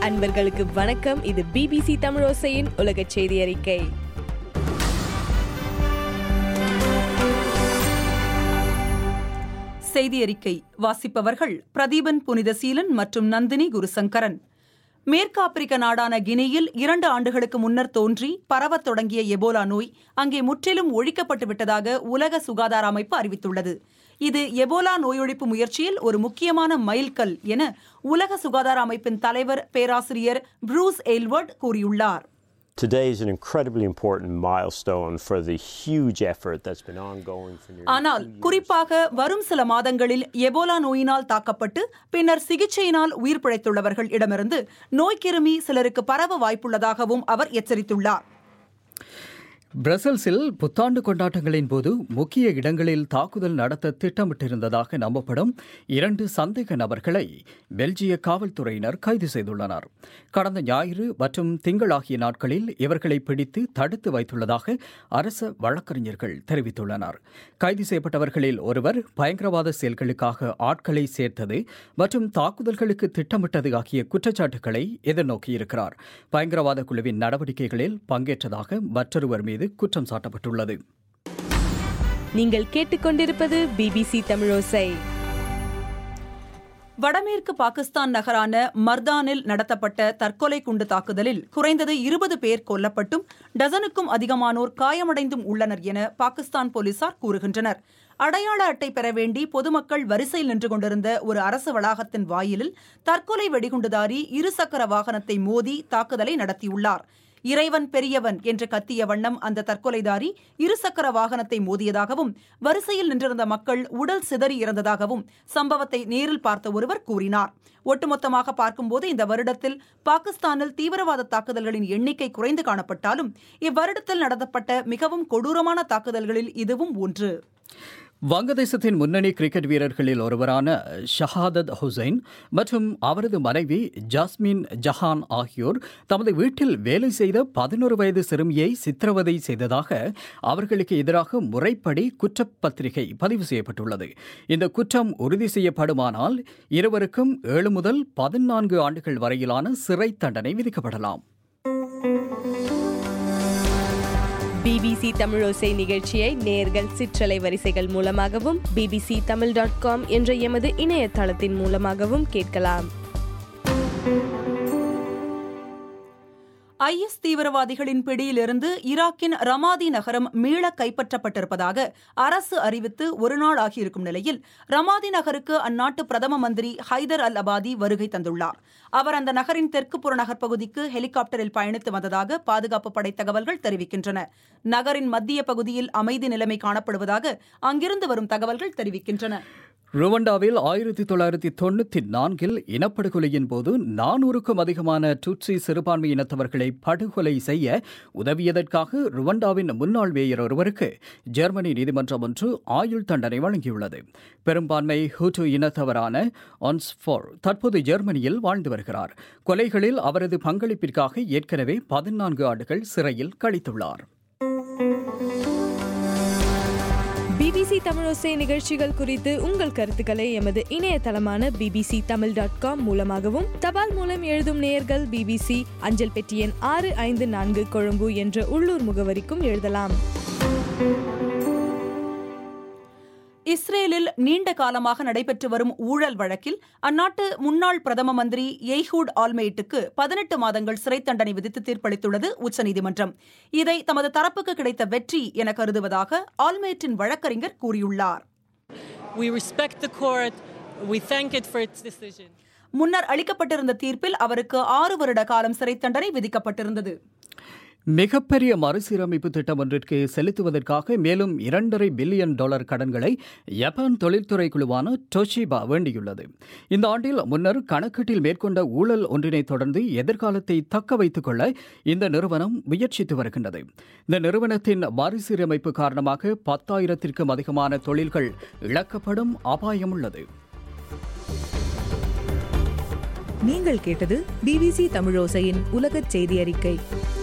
அன்பர்களுக்கு வணக்கம் இது பிபிசி தமிழோசையின் உலக செய்தி அறிக்கை செய்தி அறிக்கை வாசிப்பவர்கள் பிரதீபன் புனிதசீலன் மற்றும் நந்தினி குருசங்கரன் மேற்கு ஆப்பிரிக்க நாடான கினியில் இரண்டு ஆண்டுகளுக்கு முன்னர் தோன்றி பரவத் தொடங்கிய எபோலா நோய் அங்கே முற்றிலும் ஒழிக்கப்பட்டு விட்டதாக உலக சுகாதார அமைப்பு அறிவித்துள்ளது இது எபோலா நோயொழிப்பு முயற்சியில் ஒரு முக்கியமான மைல்கல் என உலக சுகாதார அமைப்பின் தலைவர் பேராசிரியர் ப்ரூஸ் எயில்வர்ட் கூறியுள்ளார் Today is an incredibly important milestone for the huge effort that's been ongoing for nearly ஆனால் two years. குறிப்பாக வரும் சில மாதங்களில் எபோலா நோயினால் தாக்கப்பட்டு பின்னர் சிகிச்சையினால் உயிர் பிழைத்துள்ளவர்கள் இடமிருந்து நோய்க்கிருமி சிலருக்கு பரவ வாய்ப்புள்ளதாகவும் அவர் எச்சரித்துள்ளார் பிரசல்ஸில் புத்தாண்டு கொண்டாட்டங்களின் போது முக்கிய இடங்களில் தாக்குதல் நடத்த திட்டமிட்டிருந்ததாக நம்பப்படும் இரண்டு சந்தேக நபர்களை பெல்ஜிய காவல்துறையினர் கைது செய்துள்ளனர் கடந்த ஞாயிறு மற்றும் திங்கள் ஆகிய நாட்களில் இவர்களை பிடித்து தடுத்து வைத்துள்ளதாக அரச வழக்கறிஞர்கள் தெரிவித்துள்ளனர் கைது செய்யப்பட்டவர்களில் ஒருவர் பயங்கரவாத செயல்களுக்காக ஆட்களை சேர்த்தது மற்றும் தாக்குதல்களுக்கு திட்டமிட்டது ஆகிய குற்றச்சாட்டுகளை எதிர்நோக்கியிருக்கிறார் பயங்கரவாத குழுவின் நடவடிக்கைகளில் பங்கேற்றதாக மற்றொருவர் மீது குற்றம் சாட்டப்பட்டுள்ளது நீங்கள் கேட்டுக்கொண்டிருப்பது பிபிசி தமிழோசை வடமேற்கு பாகிஸ்தான் நகரான மர்தானில் நடத்தப்பட்ட தற்கொலை குண்டு தாக்குதலில் குறைந்தது இருபது பேர் கொல்லப்பட்டும் டசனுக்கும் அதிகமானோர் காயமடைந்தும் உள்ளனர் என பாகிஸ்தான் போலீசார் கூறுகின்றனர் அடையாள அட்டை பெற வேண்டி பொதுமக்கள் வரிசையில் நின்று கொண்டிருந்த ஒரு அரசு வளாகத்தின் வாயிலில் தற்கொலை வெடிகுண்டுதாரி இருசக்கர வாகனத்தை மோதி தாக்குதலை நடத்தியுள்ளார் இறைவன் பெரியவன் என்று கத்திய வண்ணம் அந்த தற்கொலைதாரி இருசக்கர வாகனத்தை மோதியதாகவும் வரிசையில் நின்றிருந்த மக்கள் உடல் சிதறி இறந்ததாகவும் சம்பவத்தை நேரில் பார்த்த ஒருவர் கூறினார் ஒட்டுமொத்தமாக பார்க்கும்போது இந்த வருடத்தில் பாகிஸ்தானில் தீவிரவாத தாக்குதல்களின் எண்ணிக்கை குறைந்து காணப்பட்டாலும் இவ்வருடத்தில் நடத்தப்பட்ட மிகவும் கொடூரமான தாக்குதல்களில் இதுவும் ஒன்று வங்கதேசத்தின் முன்னணி கிரிக்கெட் வீரர்களில் ஒருவரான ஷஹாதத் ஹுசைன் மற்றும் அவரது மனைவி ஜாஸ்மின் ஜஹான் ஆகியோர் தமது வீட்டில் வேலை செய்த பதினோரு வயது சிறுமியை சித்திரவதை செய்ததாக அவர்களுக்கு எதிராக முறைப்படி குற்றப்பத்திரிகை பதிவு செய்யப்பட்டுள்ளது இந்த குற்றம் உறுதி செய்யப்படுமானால் இருவருக்கும் ஏழு முதல் பதினான்கு ஆண்டுகள் வரையிலான சிறை தண்டனை விதிக்கப்படலாம் பிபிசி தமிழோசை நிகழ்ச்சியை நேர்கள் சிற்றலை வரிசைகள் மூலமாகவும் பிபிசி தமிழ் டாட் காம் என்ற எமது இணையதளத்தின் மூலமாகவும் கேட்கலாம் ஐஎஸ் தீவிரவாதிகளின் பிடியிலிருந்து ஈராக்கின் ரமாதி நகரம் மீள கைப்பற்றப்பட்டிருப்பதாக அரசு அறிவித்து ஒரு நாள் ஆகியிருக்கும் நிலையில் ரமாதி நகருக்கு அந்நாட்டு பிரதம மந்திரி ஹைதர் அல் அபாதி வருகை தந்துள்ளார் அவர் அந்த நகரின் தெற்கு புறநகர் பகுதிக்கு ஹெலிகாப்டரில் பயணித்து வந்ததாக பாதுகாப்பு படை தகவல்கள் தெரிவிக்கின்றன நகரின் மத்திய பகுதியில் அமைதி நிலைமை காணப்படுவதாக அங்கிருந்து வரும் தகவல்கள் தெரிவிக்கின்றன ருவண்டாவில் ஆயிரத்தி தொள்ளாயிரத்தி தொண்ணூற்றி நான்கில் இனப்படுகொலையின் போது நானூறுக்கும் அதிகமான டுட்சி சிறுபான்மை இனத்தவர்களை படுகொலை செய்ய உதவியதற்காக ருவண்டாவின் முன்னாள் மேயர் ஒருவருக்கு ஜெர்மனி நீதிமன்றம் ஒன்று ஆயுள் தண்டனை வழங்கியுள்ளது பெரும்பான்மை ஹூட்டு இனத்தவரான ஒன்ஸ்ஃபோர் தற்போது ஜெர்மனியில் வாழ்ந்து வருகிறார் கொலைகளில் அவரது பங்களிப்பிற்காக ஏற்கனவே பதினான்கு ஆண்டுகள் சிறையில் கழித்துள்ளார் பிபிசி தமிழோசை நிகழ்ச்சிகள் குறித்து உங்கள் கருத்துக்களை எமது இணையதளமான பிபிசி தமிழ் டாட் காம் மூலமாகவும் தபால் மூலம் எழுதும் நேயர்கள் பிபிசி அஞ்சல் பெட்டி எண் ஆறு ஐந்து நான்கு கொழும்பு என்ற உள்ளூர் முகவரிக்கும் எழுதலாம் இஸ்ரேலில் நீண்ட காலமாக நடைபெற்று வரும் ஊழல் வழக்கில் அந்நாட்டு முன்னாள் பிரதம மந்திரி எய்ஹூட் ஆல்மெய்ட்டுக்கு பதினெட்டு மாதங்கள் சிறை தண்டனை விதித்து தீர்ப்பளித்துள்ளது உச்சநீதிமன்றம் இதை தமது தரப்புக்கு கிடைத்த வெற்றி என கருதுவதாக ஆல்மெய்ட்டின் வழக்கறிஞர் கூறியுள்ளார் We respect the court. We thank it for its decision. முன்னர் அளிக்கப்பட்டிருந்த தீர்ப்பில் அவருக்கு ஆறு வருட காலம் சிறை தண்டனை விதிக்கப்பட்டிருந்தது மிகப்பெரிய மறுசீரமைப்பு திட்டம் ஒன்றிற்கு செலுத்துவதற்காக மேலும் இரண்டரை பில்லியன் டாலர் கடன்களை ஜப்பான் தொழில்துறை குழுவான டொஷிபா வேண்டியுள்ளது இந்த ஆண்டில் முன்னர் கணக்கீட்டில் மேற்கொண்ட ஊழல் ஒன்றினை தொடர்ந்து எதிர்காலத்தை தக்க வைத்துக் கொள்ள இந்த நிறுவனம் முயற்சித்து வருகின்றது இந்த நிறுவனத்தின் மறுசீரமைப்பு காரணமாக பத்தாயிரத்திற்கும் அதிகமான தொழில்கள் இழக்கப்படும் அபாயம் உள்ளது நீங்கள் கேட்டது பிபிசி தமிழோசையின் உலகச் செய்தி அறிக்கை